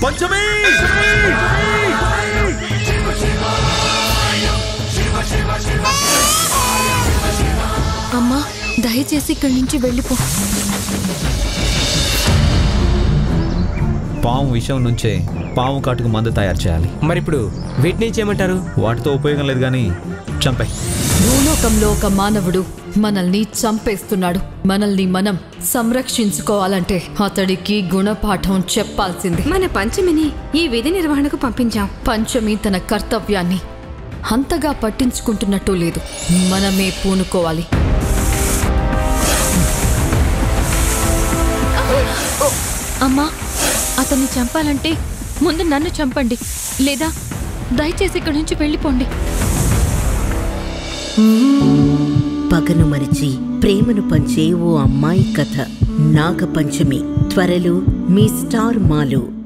పంచమి అమ్మా దయచేసి ఇక్కడి నుంచి వెళ్ళిపో పాము విషం నుంచే పాము కాటుకు మందు తయారు చేయాలి మరి ఇప్పుడు వీటిని ఏం చేయమంటారు వాటితో ఉపయోగం లేదు కానీ చంపే భూలోకంలో ఒక మానవుడు మనల్ని చంపేస్తున్నాడు మనల్ని మనం సంరక్షించుకోవాలంటే అతడికి గుణపాఠం చెప్పాల్సింది మన పంచమిని ఈ విధి నిర్వహణకు పంపించాం పంచమి తన కర్తవ్యాన్ని అంతగా పట్టించుకుంటున్నట్టు లేదు మనమే పూనుకోవాలి అమ్మా అతన్ని చంపాలంటే ముందు నన్ను చంపండి లేదా దయచేసి ఇక్కడి నుంచి వెళ్ళిపోండి పగను మరిచి ప్రేమను పంచే ఓ అమ్మాయి కథ నాగపంచమి త్వరలో మీ స్టార్ మాలో